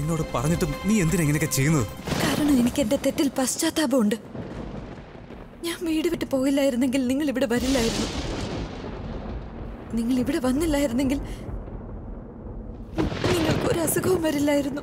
എന്നോട് പറഞ്ഞിട്ടും നീ എന്തിനാ ഇങ്ങനെയൊക്കെ ചെയ്യുന്നത് കാരണം എനിക്ക് എന്റെ തെറ്റിൽ പശ്ചാത്താപമുണ്ട് ഞാൻ വീട് വിട്ട് പോയില്ലായിരുന്നെങ്കിൽ നിങ്ങൾ ഇവിടെ വരില്ലായിരുന്നു നിങ്ങൾ ഇവിടെ വന്നില്ലായിരുന്നെങ്കിൽ നിങ്ങൾക്ക് ഒരു അസുഖവും വരില്ലായിരുന്നു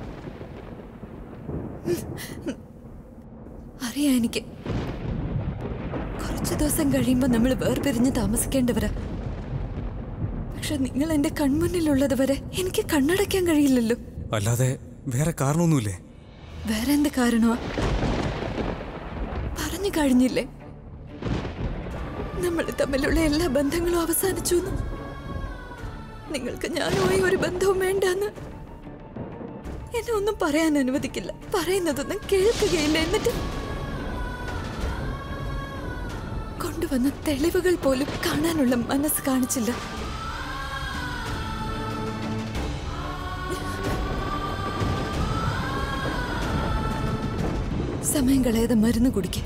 അറിയാം എനിക്ക് കുറച്ച് ദിവസം കഴിയുമ്പോൾ നമ്മൾ വേർപിരിഞ്ഞ് താമസിക്കേണ്ടവരാ പക്ഷെ നിങ്ങൾ എന്റെ കൺമുന്നിലുള്ളത് വരെ എനിക്ക് കണ്ണടയ്ക്കാൻ കഴിയില്ലല്ലോ അല്ലാതെ വേറെ കാരണമൊന്നുമില്ലേ വേറെ എന്ത് കാരണമാ പറഞ്ഞു കഴിഞ്ഞില്ലേ നമ്മൾ തമ്മിലുള്ള എല്ലാ ബന്ധങ്ങളും അവസാനിച്ചു എന്ന്. നിങ്ങൾക്ക് ഞാനുമായി ഒരു ബന്ധവും വേണ്ടെന്ന് എന്നെ ഒന്നും പറയാൻ അനുവദിക്കില്ല പറയുന്നതൊന്നും കേൾക്കുകയില്ല എന്നിട്ട് കൊണ്ടുവന്ന തെളിവുകൾ പോലും കാണാനുള്ള മനസ്സ് കാണിച്ചില്ല സമയം കളയാതെ മരുന്ന് കുടിക്കുക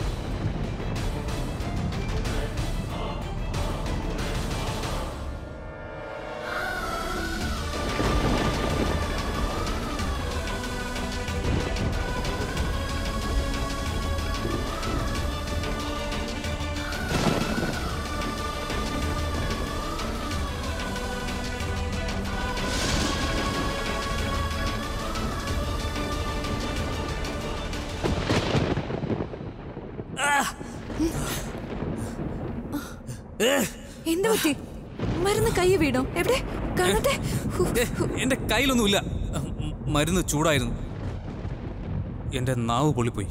എന്ത് പറ്റി മരുന്ന് കൈ വീണോ എവിടെ കാണട്ടെ ഹു, ഏ, എന്റെ കയ്യിലൊന്നുമില്ല ഉം, മരുന്ന് ചൂടായിരുന്നു എന്റെ നാവ് പൊളിപ്പോയി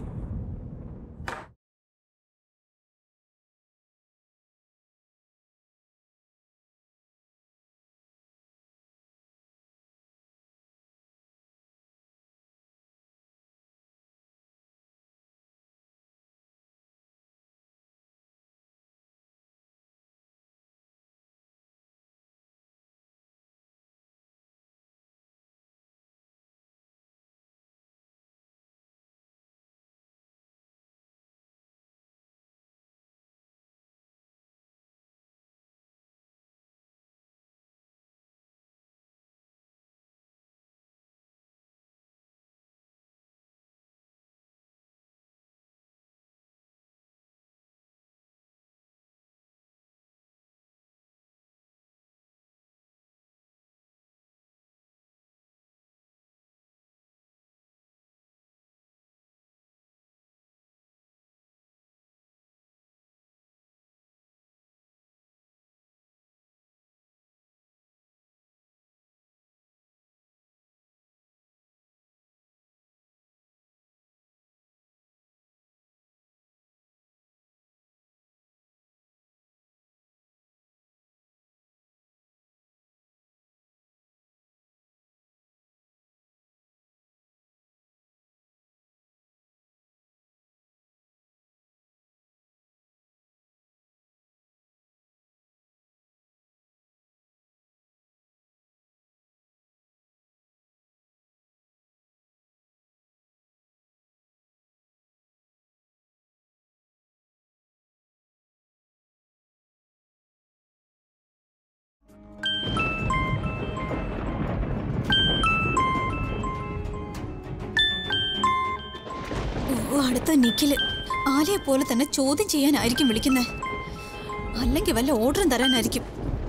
ഓ അടുത്ത നിഖില് ആലയെ പോലെ തന്നെ ചോദ്യം ചെയ്യാനായിരിക്കും വിളിക്കുന്നത് അല്ലെങ്കിൽ വല്ല ഓർഡറും തരാനായിരിക്കും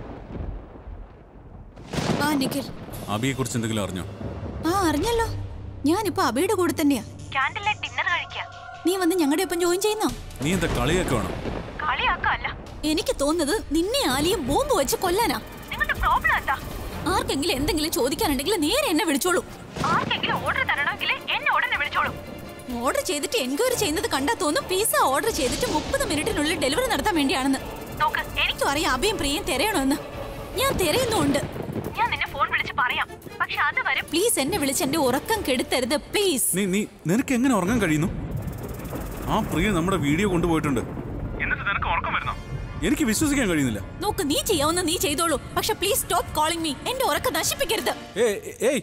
ആ നിഖിൽ അബിയെ കുറിച്ച് എന്തെങ്കിലും അറിഞ്ഞോ ആ അറിഞ്ഞല്ലോ ഞാനിപ്പോ അബിയുടെ കൂടെ തന്നെയാ നീ വന്ന് ഞങ്ങളുടെ ഒപ്പം ജോയിൻ ചെയ്യുന്നോ നീ എന്താ കളിയൊക്കെ വേണം എനിക്ക് തോന്നുന്നത് നിന്നെ ആലിയും ബോംബ് വെച്ച് കൊല്ലാനാ നിങ്ങളുടെ പ്രോബ്ലം എന്താ ആർക്കെങ്കിലും എന്തെങ്കിലും ചോദിക്കാനുണ്ടെങ്കിൽ നേരെ എന്നെ വിളിച്ചോളൂ ആർക്കെങ്കിലും ഓർഡർ തരണമെങ്കിൽ എന്നെ ഉടനെ വിളിച്ചോളൂ ഓർഡർ ചെയ്തിട്ട് എൻക്വയറി ചെയ്യുന്നത് കണ്ടാ തോന്നും പിസ്സ ഓർഡർ ചെയ്തിട്ട് മുപ്പത് മിനിറ്റിനുള്ളിൽ ഡെലിവറി നടത്താൻ വേണ്ടിയാണെന്ന് നോക്ക് എനിക്കും അറിയാം അഭയം പ്രിയം തിരയണമെന്ന് ഞാൻ തിരയുന്നുണ്ട് ഞാൻ നിന്നെ ഫോൺ വിളിച്ച് പറയാം പക്ഷെ അതുവരെ പ്ലീസ് എന്നെ വിളിച്ച് എന്റെ ഉറക്കം കെടുത്തരുത് പ്ലീസ് നീ നീ നിനക്ക് എങ്ങനെ ഉറങ്ങാൻ കഴിയുന്നു ആ പ്രിയ നമ്മുടെ വീഡിയോ കൊണ്ടുപോയിട്ടുണ്ട് എന്നിട്ട് നിനക്ക് ഉറക്കം വരുന്നോ എനിക്ക് വിശ്വസിക്കാൻ കഴിയുന്നില്ല നോക്ക് നീ ചെയ്യാവുന്ന നീ ചെയ്തോളൂ പക്ഷെ പ്ലീസ് സ്റ്റോപ്പ് കോളിംഗ് മീ എന്റെ ഉറക്കം നശിപ്പിക്കരുത് ഏയ് ഏയ്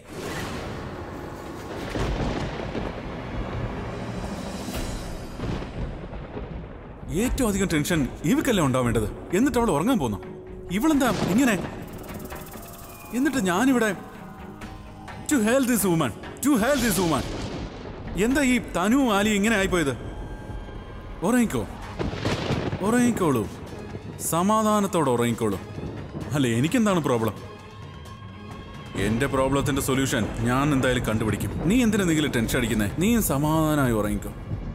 ഏറ്റവും അധികം ടെൻഷൻ ഇവക്കല്ലേ ഉണ്ടാവേണ്ടത് എന്നിട്ട് അവൾ ഉറങ്ങാൻ പോന്നു ഇവളെന്താ ഇങ്ങനെ എന്നിട്ട് ഞാനിവിടെ to hell this woman to hell this woman എന്താ ഈ തനു ആലി ഇങ്ങനെ ആയിപ്പോയത് ഉറങ്ങിക്കോ ഉറങ്ങിക്കോളൂ സമാധാനത്തോടെ ഉറങ്ങിക്കോളൂ അല്ല എനിക്കെന്താണ് പ്രോബ്ലം എന്റെ പ്രോബ്ലത്തിന്റെ സൊല്യൂഷൻ ഞാൻ എന്തായാലും കണ്ടുപിടിക്കും നീ എന്തിനാ നീങ്കിലും ടെൻഷൻ അടിക്കുന്നേ നീയും സമാധാനമായി ഉറങ്ങിക്കോ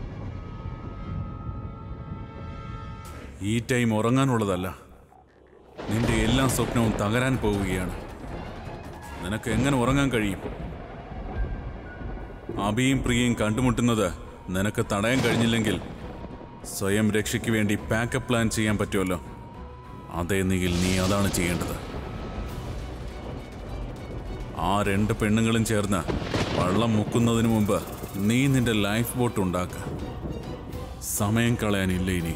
ഈ ടൈം ഉറങ്ങാനുള്ളതല്ല നിന്റെ എല്ലാ സ്വപ്നവും തകരാൻ പോവുകയാണ് നിനക്ക് എങ്ങനെ ഉറങ്ങാൻ കഴിയും അബിയും പ്രിയയും കണ്ടുമുട്ടുന്നത് നിനക്ക് തടയാൻ കഴിഞ്ഞില്ലെങ്കിൽ സ്വയം രക്ഷയ്ക്ക് വേണ്ടി പാക്കപ്പ് പ്ലാൻ ചെയ്യാൻ പറ്റുമല്ലോ അതേന്നെങ്കിൽ നീ അതാണ് ചെയ്യേണ്ടത് ആ രണ്ട് പെണ്ണുങ്ങളും ചേർന്ന് വള്ളം മുക്കുന്നതിന് മുമ്പ് നീ നിന്റെ ലൈഫ് ബോട്ട് ഉണ്ടാക്ക സമയം കളയാനില്ല ഇനി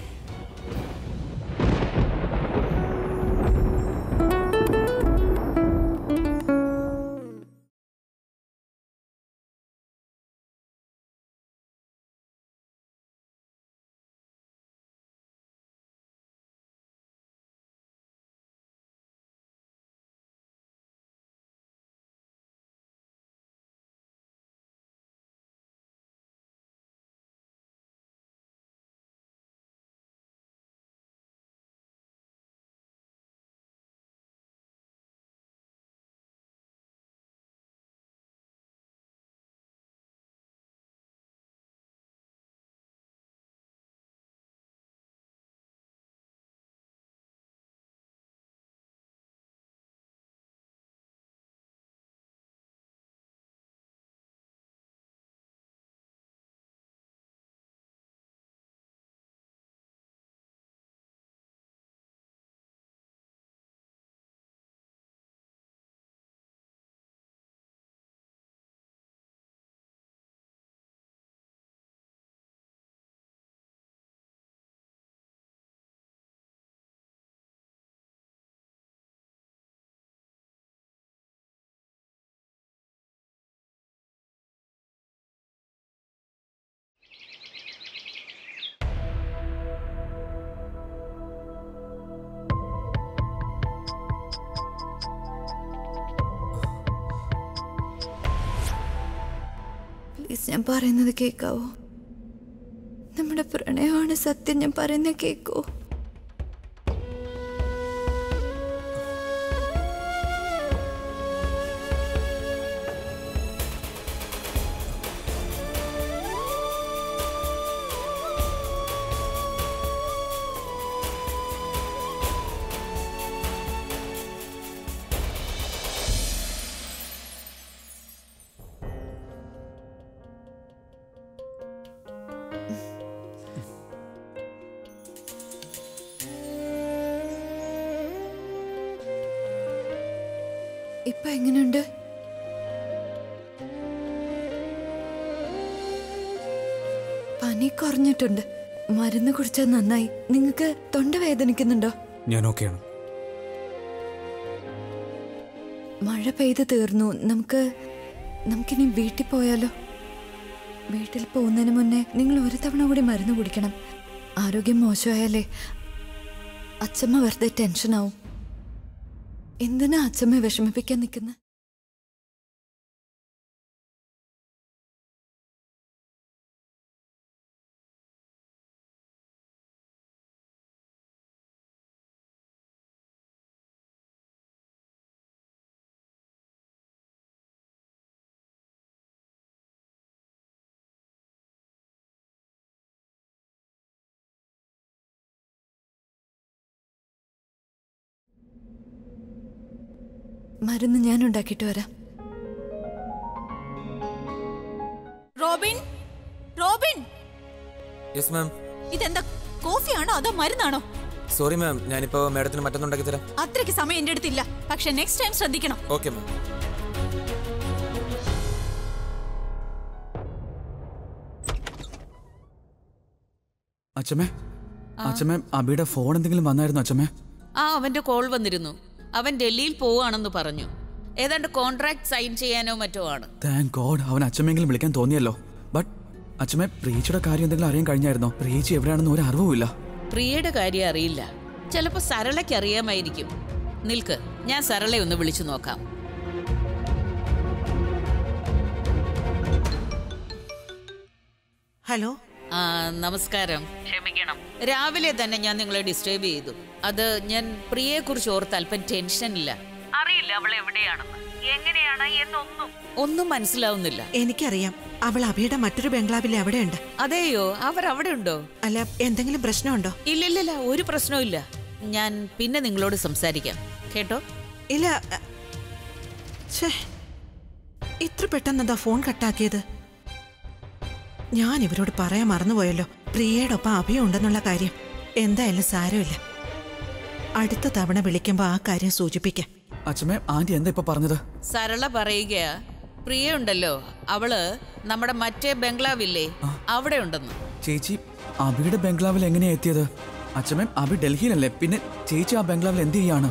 പ്ലീസ് ഞാൻ പറയുന്നത് കേൾക്കാവോ നമ്മുടെ പ്രണയമാണ് സത്യം ഞാൻ പറയുന്നത് കേൾക്കോ ഇപ്പൊ എങ്ങനെയുണ്ട് പനി കുറഞ്ഞിട്ടുണ്ട് മരുന്ന് കുടിച്ചാൽ നന്നായി നിങ്ങൾക്ക് തൊണ്ട വേദനിക്കുന്നുണ്ടോ ഞാൻ ഓക്കെയാണ് മഴ പെയ്ത് തീർന്നു നമുക്ക് നമുക്കിനി വീട്ടിൽ പോയാലോ വീട്ടിൽ പോകുന്നതിന് മുന്നേ നിങ്ങൾ ഒരു തവണ കൂടി മരുന്ന് കുടിക്കണം ആരോഗ്യം മോശമായാലേ അച്ഛമ്മ വെറുതെ ടെൻഷനാവും എന്തിനാ അച്ഛമ്മ വിഷമിപ്പിക്കാൻ നിൽക്കുന്നത് മരുന്ന് ഞാൻ ഉണ്ടാക്കിയിട്ട് വരാം റോബിൻ റോബിൻ യെസ് മാം ഇതെന്താ കോഫിയാണോ അതോ മരുന്നാണോ സോറി മാം ഞാനിപ്പോ മാഡത്തിന് മറ്റൊന്നുണ്ടാക്കി തരാം അത്രയ്ക്ക് സമയം എന്റെ അടുത്തില്ല പക്ഷെ നെക്സ്റ്റ് ടൈം ശ്രദ്ധിക്കണം ഓക്കെ മാം അച്ഛമ്മേ അച്ഛമ്മേ അബിയുടെ ഫോൺ എന്തെങ്കിലും വന്നായിരുന്നു അച്ഛമ്മേ ആ അവന്റെ കോൾ വന്നിരുന്നു അവൻ ഡൽഹിയിൽ പോവുകയാണെന്ന് പറഞ്ഞു ഏതാണ്ട് കോൺട്രാക്ട് സൈൻ ചെയ്യാനോ മറ്റോ ആണ് താങ്ക് ഗോഡ് അവൻ അച്ഛമെങ്കിലും വിളിക്കാൻ തോന്നിയല്ലോ ബട്ട് അച്ഛമ്മേ പ്രീച്ചിയുടെ കാര്യം എന്തെങ്കിലും അറിയാൻ കഴിഞ്ഞായിരുന്നോ പ്രീച്ചി എവിടെയാണെന്ന് ഒരു അറിവുമില്ല പ്രിയയുടെ കാര്യം അറിയില്ല ചിലപ്പോ സരളയ്ക്ക് അറിയാമായിരിക്കും നിൽക്ക് ഞാൻ സരളയെ ഒന്ന് വിളിച്ചു നോക്കാം ഹലോ ആ നമസ്കാരം ക്ഷമിക്കണം രാവിലെ തന്നെ ഞാൻ നിങ്ങളെ ഡിസ്റ്റർബ് ചെയ്തു അത് ഞാൻ പ്രിയയെ കുറിച്ച് ഓർത്ത് അല്പം ടെൻഷനില്ല അറിയില്ല അവൾ എവിടെയാണെന്ന് എങ്ങനെയാണ് എന്നൊന്നും ഒന്നും മനസ്സിലാവുന്നില്ല എനിക്കറിയാം അവൾ അഭിയുടെ മറ്റൊരു ബംഗ്ലാവിലെ അവിടെയുണ്ട് അതെയോ അവർ അവിടെ ഉണ്ടോ അല്ല എന്തെങ്കിലും പ്രശ്നമുണ്ടോ ഇല്ലില്ലില്ല ഒരു പ്രശ്നവും ഇല്ല ഞാൻ പിന്നെ നിങ്ങളോട് സംസാരിക്കാം കേട്ടോ ഇല്ല അ, ഛേ ഇത്ര പെട്ടെന്നെന്താ ഫോൺ കട്ടാക്കിയത് ഞാൻ ഇവരോട് പറയാൻ മറന്നുപോയല്ലോ പ്രിയയുടെ ഒപ്പം അഭിയും ഉണ്ടെന്നുള്ള കാര്യം എന്തായാലും സാരമില്ല അടുത്ത തവണ വിളിക്കുമ്പോൾ ആ കാര്യം സൂചിപ്പിക്കാം അച്ഛമ്മേ ആന്റി എന്താ ഇപ്പൊ പറഞ്ഞത് സരള പറയുക പ്രിയ ഉണ്ടല്ലോ അവള് നമ്മുടെ മറ്റേ ബംഗ്ലാവില്ലേ അവിടെ ഉണ്ടെന്ന് ചേച്ചി അബിയുടെ ബംഗ്ലാവിൽ എങ്ങനെയാ എത്തിയത് അച്ഛമ്മേ അബി ഡൽഹിയിലല്ലേ പിന്നെ ചേച്ചി ആ ബംഗ്ലാവിൽ എന്ത് ചെയ്യാണ്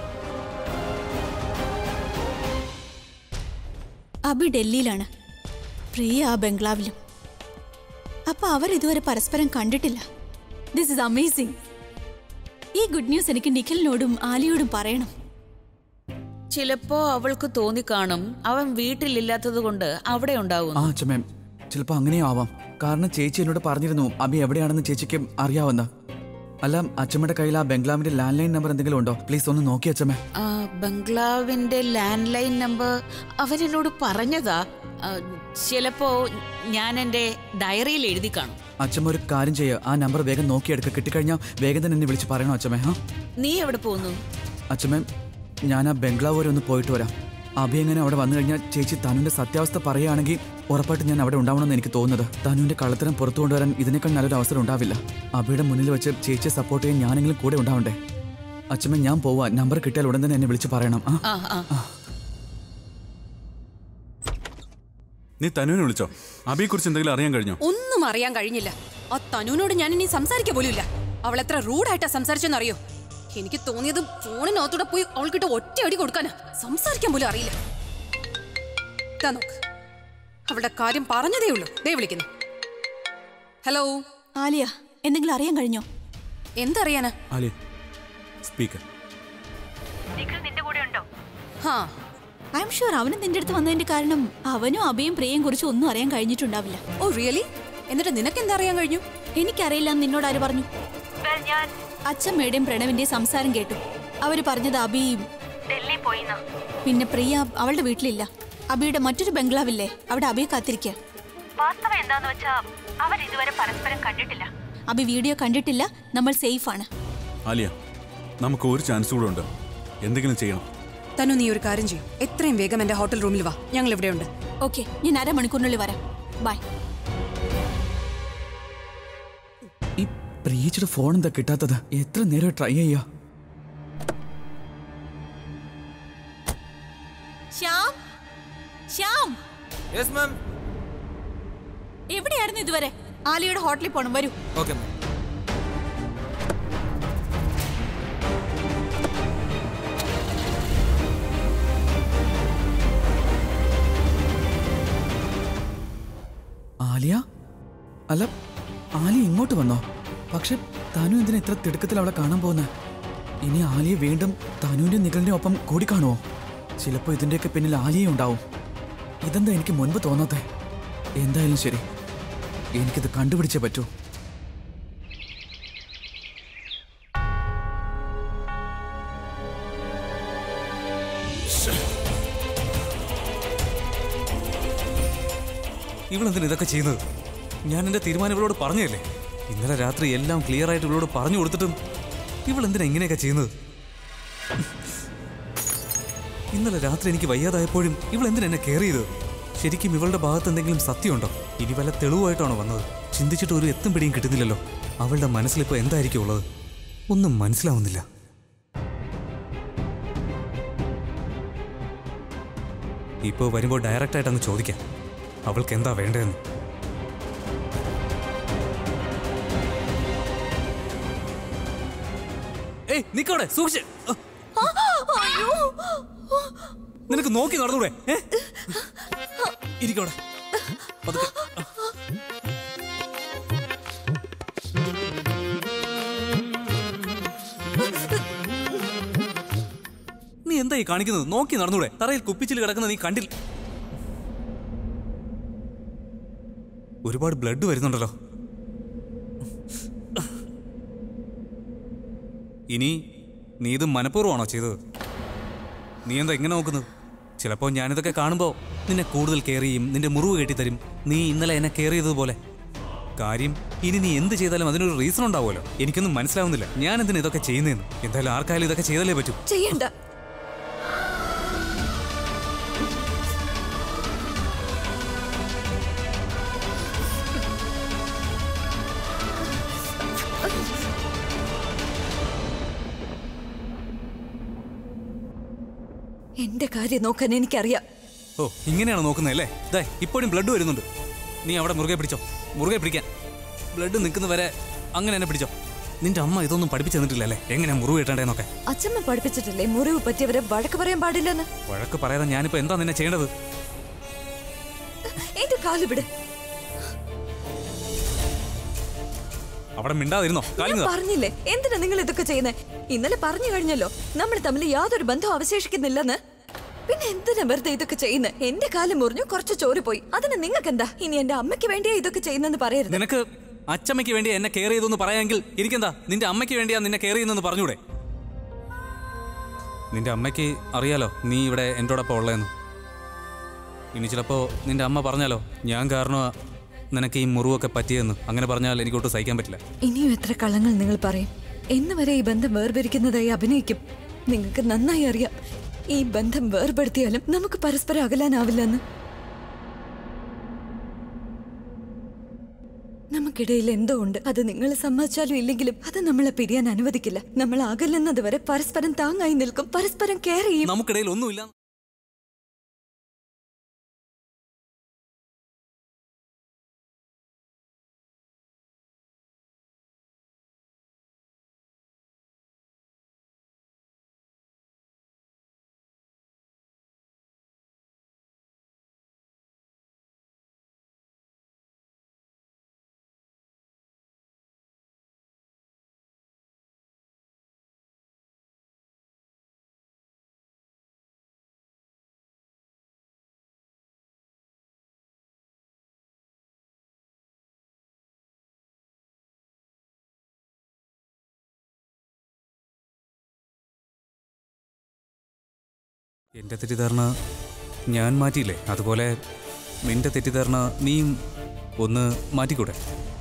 അബി ഡൽഹിയിലാണ് പ്രിയ ആ ബംഗ്ലാവിലും അപ്പൊ അവർ ഇതുവരെ പരസ്പരം കണ്ടിട്ടില്ല ദിസ് ഇസ് അമേസിംഗ് ഈ ഗുഡ് ന്യൂസ് എനിക്ക് നിഖിലിനോടും ആലിയോടും പറയണം ചിലപ്പോ അവൾക്ക് തോന്നിക്കാണും അവൻ വീട്ടിലില്ലാത്തത് കൊണ്ട് അവിടെ ഉണ്ടാവും ആ അച്ഛമ്മേ ചിലപ്പോ അങ്ങനെയും ആവാം കാരണം ചേച്ചി എന്നോട് പറഞ്ഞിരുന്നു അബി എവിടെയാണെന്ന് ചേച്ചിക്ക് അറിയാവുന്ന അല്ല അച്ഛമ്മയുടെ കയ്യിൽ ആ ബംഗ്ലാവിന്റെ ലാൻഡ് ലൈൻ നമ്പർ എന്തെങ്കിലും ഉണ്ടോ പ്ലീസ് ഒന്ന് നോക്കി അച്ഛമ്മേ ആ, ബംഗ്ലാവിന്റെ ലാൻഡ് ലൈൻ നമ്പർ അവൻ എന്നോട് പറഞ്ഞതാ ആ, ചിലപ്പോ ഞാൻ എന്റെ ഡയറിയിൽ എഴുതി കാണും അച്ഛമ്മ ഒരു കാര്യം ചെയ്യുക ആ നമ്പർ വേഗം നോക്കിയെടുക്കുക കിട്ടിക്കഴിഞ്ഞാൽ വേഗം തന്നെ എന്നെ വിളിച്ച് പറയണോ അച്ഛമ്മേ ഹാ നീ എവിടെ പോകുന്നു അച്ഛമ്മേ ഞാൻ ആ ബംഗ്ലാവ് വരെ ഒന്ന് പോയിട്ട് വരാം അഭി എങ്ങനെ അവിടെ വന്നു കഴിഞ്ഞാൽ ചേച്ചി തനുവിന്റെ സത്യാവസ്ഥ പറയുകയാണെങ്കിൽ ഉറപ്പായിട്ട് ഞാൻ അവിടെ ഉണ്ടാവണമെന്ന് എനിക്ക് തോന്നുന്നത് തനുവിന്റെ കള്ളത്തരം പുറത്തു കൊണ്ടുവരാൻ ഇതിനേക്കാൾ നല്ലൊരു അവസരം ഉണ്ടാവില്ല അഭിയുടെ മുന്നിൽ വെച്ച് ചേച്ചിയെ സപ്പോർട്ട് ചെയ്യാൻ ഞാനെങ്കിലും കൂടെ ഉണ്ടാവണ്ടേ അച്ഛമ്മ ഞാൻ പോവാ നമ്പർ കിട്ടിയാൽ ഉടൻ തന്നെ എന്നെ വിളിച്ച് പറയണം ആ ആ ആ നീ തനുവിനെ വിളിച്ചോ അബിയെ കുറിച്ച് എന്തെങ്കിലും അറിയാൻ കഴിഞ്ഞോ ഒന്നും അറിയാൻ കഴിഞ്ഞില്ല ആ തനുവിനോട് ഞാൻ ഇനി സംസാരിക്കുക പോലുമില്ല അവൾ എത്ര റൂഡായിട്ടാ സംസാരിച്ചെന്നറിയോ എനിക്ക് തോന്നിയത് ഫോണിനകത്തൂടെ പോയി അവൾക്കിട്ട് ഒറ്റ അടി കൊടുക്കാനാ സംസാരിക്കാൻ പോലും അറിയില്ല ഇതാ നോക്ക് അവളുടെ കാര്യം പറഞ്ഞതേ ഉള്ളൂ ദേ വിളിക്കുന്നു ഹലോ ആലിയ എന്തെങ്കിലും അറിയാൻ കഴിഞ്ഞോ എന്തറിയാനാ ആലി സ്പീക്കർ ഹാ ഐ എം ഷുവർ അവനും നിന്റെ അടുത്ത് വന്നതിന്റെ കാരണം അവനും അബിയും പ്രിയയും കുറിച്ച് ഒന്നും അറിയാൻ കഴിഞ്ഞിട്ടുണ്ടാവില്ല ഓ റിയലി എന്നിട്ട് നിനക്ക് എന്താ അറിയാൻ കഴിഞ്ഞു എനിക്കറിയില്ല എന്ന് നിന്നോട് ആര് പറഞ്ഞു അച്ഛമ്മയുടെയും പ്രണവിന്റെയും സംസാരം കേട്ടു അവര് പറഞ്ഞത് അബി പിന്നെ പ്രിയ അവളുടെ വീട്ടിലില്ല അബിയുടെ മറ്റൊരു ബംഗ്ലാവില്ലേ അവിടെ അബിയെ കാത്തിരിക്കുക അബി വീഡിയോ കണ്ടിട്ടില്ല നമ്മൾ സേഫ് ആണ് ആലിയ നമുക്ക് ഒരു ചാൻസ് കൂടെ ഉണ്ട് എന്തെങ്കിലും ചെയ്യണം തനു നീ ഒരു കാര്യം ചെയ്യും എത്രയും വേഗം എന്റെ ഹോട്ടൽ റൂമിൽ വാ ഞങ്ങൾ ഇവിടെയുണ്ട് ഓക്കെ ഞാൻ അരമണിക്കൂറിനുള്ളിൽ വരാം ബൈ ഈ പ്രിയച്ചിയുടെ ഫോൺ എന്താ കിട്ടാത്തത് എത്ര നേരം ട്രൈ ചെയ്യാ ശ്യാം ശ്യാം യെസ് മാം എവിടെയായിരുന്നു ഇതുവരെ ആലിയുടെ ഹോട്ടലിൽ പോണം വരൂ ഓക്കെ മാം ആലിയ അല്ല ആലിയ ഇങ്ങോട്ട് വന്നോ പക്ഷെ തനു എന്തിനാ ഇത്ര തിടുക്കത്തിൽ അവളെ കാണാൻ പോകുന്ന ഇനി ആലിയ വീണ്ടും തനുവിന്റെ നികളുടെ ഒപ്പം കൂടിക്കാണുമോ ചിലപ്പോ ഇതിന്റെയൊക്കെ പിന്നിൽ ആലിയ ഉണ്ടാവും ഇതെന്താ എനിക്ക് മുൻപ് തോന്നാത്തെ എന്തായാലും ശരി എനിക്കിത് കണ്ടുപിടിച്ചേ പറ്റൂ ഇവളെന്തിനാ ഇതൊക്കെ ചെയ്യുന്നത് ഞാൻ എൻ്റെ തീരുമാനം ഇവളോട് പറഞ്ഞതല്ലേ ഇന്നലെ രാത്രി എല്ലാം ക്ലിയർ ആയിട്ട് ഇവളോട് പറഞ്ഞു കൊടുത്തിട്ടും ഇവളെന്തിനാ ഇങ്ങനെയൊക്കെ ചെയ്യുന്നത് ഇന്നലെ രാത്രി എനിക്ക് വയ്യാതായപ്പോഴും ഇവൾ എന്തിനാ എന്നെ കെയർ ചെയ്തത് ശരിക്കും ഇവളുടെ ഭാഗത്ത് എന്തെങ്കിലും സത്യമുണ്ടോ ഇനി വല്ല തെളിവായിട്ടാണോ വന്നത് ചിന്തിച്ചിട്ട് ഒരു എത്തും പിടിയും കിട്ടുന്നില്ലല്ലോ അവളുടെ മനസ്സിലിപ്പോൾ എന്തായിരിക്കും ഉള്ളത് ഒന്നും മനസ്സിലാവുന്നില്ല ഇപ്പോൾ വരുമ്പോൾ ഡയറക്റ്റായിട്ട് അങ്ങ് ചോദിക്കാം അവൾക്ക് എന്താ വേണ്ടതെന്ന് ഏയ് നിക്കവിടെ സൂക്ഷിച്ച് നിനക്ക് നോക്കി നടന്നൂടെ ഏ ഇരിക്കവിടെ പതുക്കെ. നീ എന്താ ഈ കാണിക്കുന്നത് നോക്കി നടന്നൂടെ തറയിൽ കുപ്പിച്ചിൽ കിടക്കുന്ന നീ കണ്ടില്ല ഒരുപാട് ബ്ലഡ് വരുന്നുണ്ടല്ലോ ഇനി നീ ഇത് മനഃപൂർവ്വമാണോ ചെയ്തത് നീ എന്താ ഇങ്ങനെ നോക്കുന്നത് ചിലപ്പോൾ ഞാനിതൊക്കെ കാണുമ്പോൾ നിന്നെ കൂടുതൽ കെയർ ചെയ്യും നിന്റെ മുറിവ് കെട്ടിത്തരും നീ ഇന്നലെ എന്നെ കെയർ ചെയ്തതുപോലെ കാര്യം ഇനി നീ എന്ത് ചെയ്താലും അതിനൊരു റീസൺ ഉണ്ടാവുമല്ലോ എനിക്കൊന്നും മനസ്സിലാവുന്നില്ല ഞാൻ എന്തിനാ ഇതൊക്കെ ചെയ്യുന്നതെന്ന് എന്തായാലും ആർക്കായാലും ഇതൊക്കെ ചെയ്താലേ പറ്റൂ ചെയ്യണ്ട എന്റെ കാര്യം നോക്കാൻ എനിക്കറിയാം ഓ ഇങ്ങനെയാണ് നോക്കുന്നത് അല്ലേ ഇതാ ഇപ്പോഴും ബ്ലഡ് വരുന്നുണ്ട് നീ അവിടെ മുറുകെ പിടിച്ചോ മുറുകെ പിടിക്കാൻ ബ്ലഡ് നിൽക്കുന്ന വരെ അങ്ങനെ എന്നെ പിടിച്ചോ നിന്റെ അമ്മ ഇതൊന്നും പഠിപ്പിച്ചു തന്നിട്ടില്ല അല്ലേ എങ്ങനെ മുറിവ് കിട്ടണ്ടേന്നൊക്കെ അച്ഛമ്മ പഠിപ്പിച്ചിട്ടില്ലേ മുറിവ് പറ്റിയവരെ വഴക്ക് പറയാൻ പാടില്ലെന്ന് വഴക്ക് പറയാതെ ഞാനിപ്പോ എന്താ നിന്നെ ചെയ്യേണ്ടത് എന്റെ കാല് വിട് അവിടെ മിണ്ടാതിരുന്നോ ഞാൻ കാലുങ്ങ പറഞ്ഞില്ലേ എന്തിനാ നിങ്ങൾ ഇതൊക്കെ ചെയ്യുന്നത് ഇന്നലെ പറഞ്ഞു കഴിഞ്ഞല്ലോ നമ്മൾ തമ്മിൽ യാതൊരു ബന്ധവും അവശേഷിക്കുന്നില്ലെന്ന് പിന്നെ എന്തിനാ വെറുതെ ഇതൊക്കെ ചെയ്യുന്നത് എന്റെ കാലം മുറിഞ്ഞു കുറച്ച് ചോറ് പോയി അതിന് നിങ്ങൾക്ക് എന്താ ഇനി എന്റെ അമ്മയ്ക്ക് വേണ്ടിയാ ഇതൊക്കെ ചെയ്യുന്നെന്ന് പറയരുത് നിനക്ക് അച്ചമ്മയ്ക്ക് വേണ്ടി എന്നെ കെയർ ചെയ്തെന്ന് പറയാമെങ്കിൽ എനിക്കെന്താ നിന്റെ അമ്മയ്ക്ക് വേണ്ടിയാ നിന്നെ കെയർ ചെയ്യുന്നെന്ന് പറഞ്ഞൂടെ നിന്റെ അമ്മയ്ക്ക് അറിയാലോ നീ ഇവിടെ എന്നോടൊപ്പം ഉള്ളതെന്ന് ഇനി ചിലപ്പോ നിന്റെ അമ്മ പറഞ്ഞാലോ ഞാൻ കാരണമാ നിനക്ക് ഈ മുറിവൊക്കെ പറ്റിയെന്ന് അങ്ങനെ പറഞ്ഞാൽ എനിക്കൊട്ട് സഹിക്കാൻ പറ്റില്ല ഇനിയും എത്ര കള്ളങ്ങൾ നിങ്ങൾ പറയും എന്ന് വരെ ഈ ബന്ധം വേർപിരിക്കുന്നതായി അഭിനയിക്കും നിങ്ങൾക്ക് നന്നായി അറിയാം ഈ ബന്ധം വേർപെടുത്തിയാലും നമുക്ക് പരസ്പരം അകലാനാവില്ലെന്ന് നമുക്കിടയിൽ എന്തോ ഉണ്ട് അത് നിങ്ങൾ സമ്മതിച്ചാലും ഇല്ലെങ്കിലും അത് നമ്മളെ പിരിയാൻ അനുവദിക്കില്ല നമ്മൾ അകലുന്നത് വരെ പരസ്പരം താങ്ങായി നിൽക്കും പരസ്പരം കെയർ ചെയ്യും നമുക്കിടയിൽ ഒന്നുമില്ല എന്റെ തെറ്റിദ്ധാരണ ഞാൻ മാറ്റിയില്ലേ അതുപോലെ നിന്റെ തെറ്റിദ്ധാരണ നീയും ഒന്ന് മാറ്റിക്കൂടെ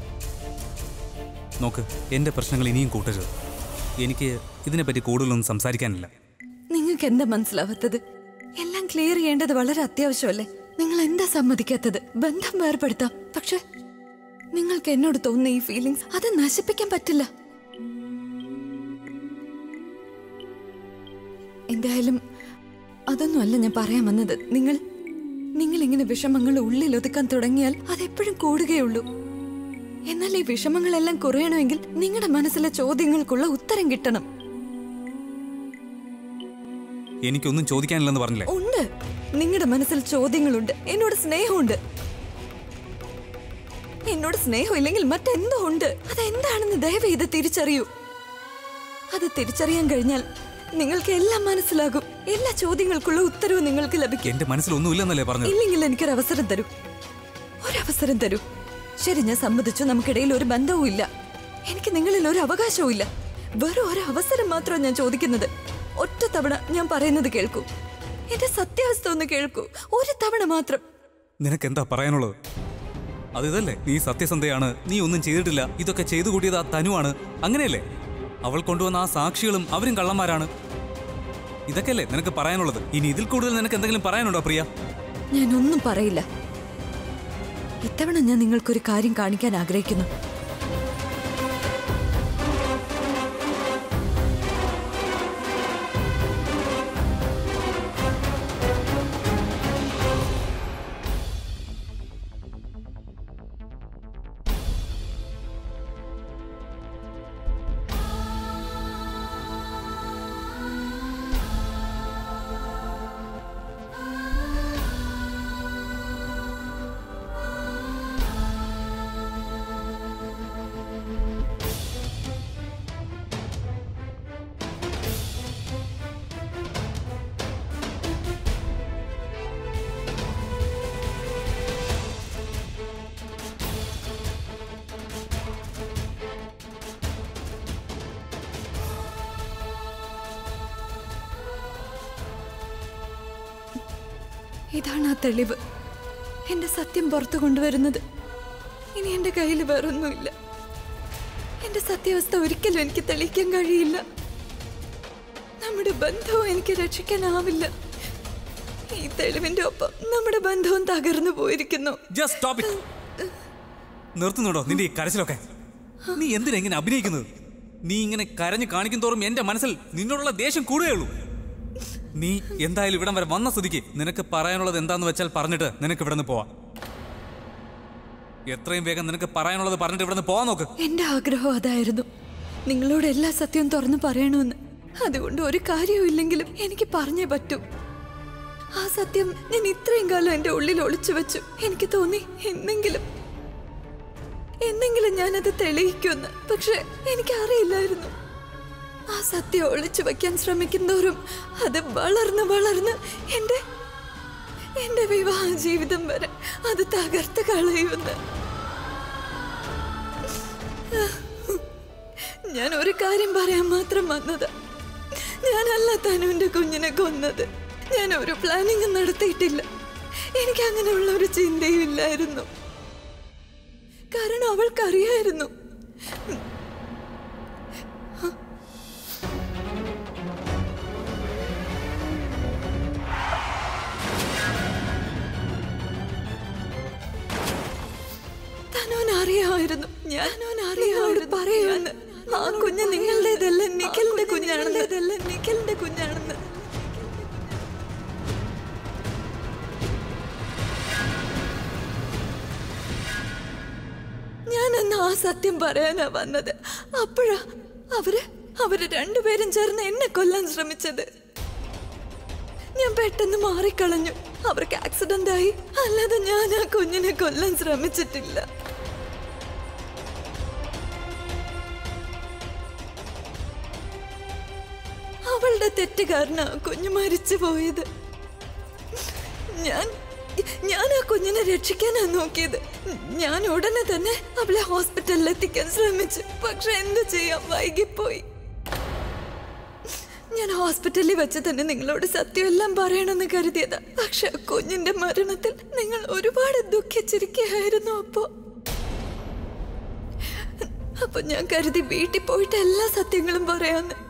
നോക്ക് എന്റെ പ്രശ്നങ്ങൾ ഇനിയും കൂട്ടരുത് എനിക്ക് ഇതിനെപ്പറ്റി കൂടുതലൊന്നും സംസാരിക്കാനില്ല നിങ്ങൾക്ക് എന്താ മനസ്സിലാവാത്തത് എല്ലാം ക്ലിയർ ചെയ്യേണ്ടത് വളരെ അത്യാവശ്യമല്ലേ നിങ്ങൾ എന്താ സമ്മതിക്കാത്തത് ബന്ധം വേർപെടുത്താം പക്ഷെ നിങ്ങൾക്ക് എന്നോട് തോന്നുന്ന ഈ ഫീലിങ്സ് അത് നശിപ്പിക്കാൻ പറ്റില്ല എന്തായാലും അതൊന്നുമല്ല ഞാൻ പറയാൻ വന്നത് നിങ്ങൾ നിങ്ങൾ ഇങ്ങനെ വിഷമങ്ങൾ ഉള്ളിൽ ഒതുക്കാൻ തുടങ്ങിയാൽ അതെപ്പോഴും കൂടുകയുള്ളൂ എന്നാൽ ഈ വിഷമങ്ങളെല്ലാം കുറയണമെങ്കിൽ നിങ്ങളുടെ മനസ്സിലെ ചോദ്യങ്ങൾക്കുള്ള ഉത്തരം കിട്ടണം എനിക്കൊന്നും ചോദിക്കാനില്ലെന്ന് പറഞ്ഞില്ലേ ഉണ്ട് നിങ്ങളുടെ മനസ്സിൽ ചോദ്യങ്ങളുണ്ട് എന്നോട് സ്നേഹമുണ്ട് എന്നോട് സ്നേഹം ഇല്ലെങ്കിൽ മറ്റെന്തോ ഉണ്ട് അതെന്താണെന്ന് ദയവ് ഇത് തിരിച്ചറിയൂ അത് തിരിച്ചറിയാൻ കഴിഞ്ഞാൽ നിങ്ങൾക്ക് എല്ലാം മനസ്സിലാകും എല്ലാ ചോദ്യങ്ങൾക്കുള്ള ഉത്തരവും നിങ്ങൾക്ക് ലഭിക്കും എന്റെ മനസ്സിലൊന്നുമില്ലെന്നല്ലേ പറഞ്ഞത് ഇല്ലെങ്കിൽ എനിക്കൊരു അവസരം തരൂ ഒരവസരം തരൂ ശരി ഞാൻ സമ്മതിച്ചു നമുക്കിടയിൽ ഒരു ബന്ധവും ഇല്ല എനിക്ക് നിങ്ങളിൽ ഒരു അവകാശവും ഇല്ല വെറും ഒരു അവസരം മാത്രമാണ് ഞാൻ ചോദിക്കുന്നത് ഒറ്റ തവണ ഞാൻ പറയുന്നത് കേൾക്കൂ എന്റെ സത്യാവസ്ഥ ഒന്ന് കേൾക്കൂ ഒരു തവണ മാത്രം നിനക്ക് എന്താ പറയാനുള്ളത് അത് ഇതല്ലേ നീ സത്യസന്ധയാണ് നീ ഒന്നും ചെയ്തിട്ടില്ല ഇതൊക്കെ ചെയ്തു കൂട്ടിയത് ആ തനുവാണ് അങ്ങനെയല്ലേ അവൾ കൊണ്ടുവന്ന ആ സാക്ഷികളും അവരും കള്ളന്മാരാണ് ഇതൊക്കെയല്ലേ നിനക്ക് പറയാനുള്ളത് ഇനി ഇതിൽ കൂടുതൽ നിനക്ക് എന്തെങ്കിലും പറയാനുണ്ടോ പ്രിയ ഞാനൊന്നും പറയില്ല ഇത്തവണ ഞാൻ നിങ്ങൾക്കൊരു കാര്യം കാണിക്കാൻ ആഗ്രഹിക്കുന്നു ഇതാണ് ആ തെളിവ് എന്റെ സത്യം പുറത്തു കൊണ്ടുവരുന്നത് ഇനി എന്റെ കയ്യിൽ വേറൊന്നുമില്ല എന്റെ സത്യാവസ്ഥ ഒരിക്കലും എനിക്ക് തെളിയിക്കാൻ കഴിയില്ല നമ്മുടെ ബന്ധവും എനിക്ക് രക്ഷിക്കാനാവില്ല ഈ തെളിവിന്റെ ഒപ്പം നമ്മുടെ ബന്ധവും തകർന്നു പോയിരിക്കുന്നു ജസ്റ്റ് സ്റ്റോപ്പ് ഇറ്റ് നിർത്തുന്നുണ്ടോ നിന്റെ ഈ കരച്ചിലൊക്കെ നീ എന്തിനാ ഇങ്ങനെ അഭിനയിക്കുന്നത് നീ ഇങ്ങനെ കരഞ്ഞു കാണിക്കും തോറും എന്റെ മനസ്സിൽ നിന്നോടുള്ള ദേഷ്യം കൂടുകയുള്ളൂ നീ എന്തായാലും ഇവിടം വരെ വന്ന സ്ഥിതിക്ക് നിനക്ക് പറയാനുള്ളത് എന്താന്ന് വെച്ചാൽ പറഞ്ഞിട്ട് നിനക്ക് ഇവിടെ നിന്ന് പോവാം എത്രയും വേഗം നിനക്ക് പറയാനുള്ളത് പറഞ്ഞിട്ട് ഇവിടെ നിന്ന് പോവാൻ നോക്ക് എന്റെ ആഗ്രഹം അതായിരുന്നു നിങ്ങളോട് എല്ലാ സത്യവും തുറന്നു പറയണമെന്ന് അതുകൊണ്ട് ഒരു കാര്യവും ഇല്ലെങ്കിലും എനിക്ക് പറഞ്ഞേ പറ്റൂ ആ സത്യം ഞാൻ ഇത്രയും കാലം എന്റെ ഉള്ളിൽ ഒളിച്ചു വെച്ചു എനിക്ക് തോന്നി എന്നെങ്കിലും എന്നെങ്കിലും ഞാനത് തെളിയിക്കുമെന്ന് പക്ഷെ എനിക്ക് അറിയില്ലായിരുന്നു ആ സത്യം ഒളിച്ചു വെക്കാൻ ശ്രമിക്കുന്നവരും അത് വളർന്ന് വളർന്ന് എന്റെ എന്റെ വിവാഹ ജീവിതം വരെ അത് തകർത്ത് കളയുമെന്ന് ഞാൻ ഒരു കാര്യം പറയാൻ മാത്രം വന്നത് ഞാനല്ല തനുവിന്റെ കുഞ്ഞിനെ കൊന്നത് ഞാൻ ഒരു പ്ലാനിങ് നടത്തിയിട്ടില്ല എനിക്ക് അങ്ങനെയുള്ള ഒരു ചിന്തയും ഇല്ലായിരുന്നു കാരണം അവൾക്കറിയായിരുന്നു തനോൻ അറിയാമായിരുന്നു ഞാനോൻ അറിയാമായിരുന്നു പറയുമെന്ന് ആ കുഞ്ഞ് നിങ്ങളുടേതല്ല നിഖിലിന്റെ കുഞ്ഞാണെന്ന് ഇതല്ല നിഖിലിന്റെ കുഞ്ഞാണെന്ന് ഞാനന്ന് ആ സത്യം പറയാനാ വന്നത് അപ്പോഴാ അവര് അവര് രണ്ടുപേരും ചേർന്ന് എന്നെ കൊല്ലാൻ ശ്രമിച്ചത് ഞാൻ പെട്ടെന്ന് മാറിക്കളഞ്ഞു അവർക്ക് ആക്സിഡന്റ് ആയി അല്ലാതെ ഞാൻ ആ കുഞ്ഞിനെ കൊല്ലാൻ ശ്രമിച്ചിട്ടില്ല അവളുടെ തെറ്റ് കാരണം ആ കുഞ്ഞ് മരിച്ചു പോയത് ഞാൻ ഞാൻ ആ കുഞ്ഞിനെ രക്ഷിക്കാനാ നോക്കിയത് ഞാൻ ഉടനെ തന്നെ അവളെ ഹോസ്പിറ്റലിൽ എത്തിക്കാൻ ശ്രമിച്ചു പക്ഷെ എന്ത് ചെയ്യാം വൈകിപ്പോയി ഞാൻ ഹോസ്പിറ്റലിൽ വെച്ച് തന്നെ നിങ്ങളോട് സത്യമെല്ലാം പറയണമെന്ന് കരുതിയതാ പക്ഷെ ആ കുഞ്ഞിന്റെ മരണത്തിൽ നിങ്ങൾ ഒരുപാട് ദുഃഖിച്ചിരിക്കുകയായിരുന്നു അപ്പോ അപ്പൊ ഞാൻ കരുതി വീട്ടിൽ പോയിട്ട് എല്ലാ സത്യങ്ങളും പറയാന്ന്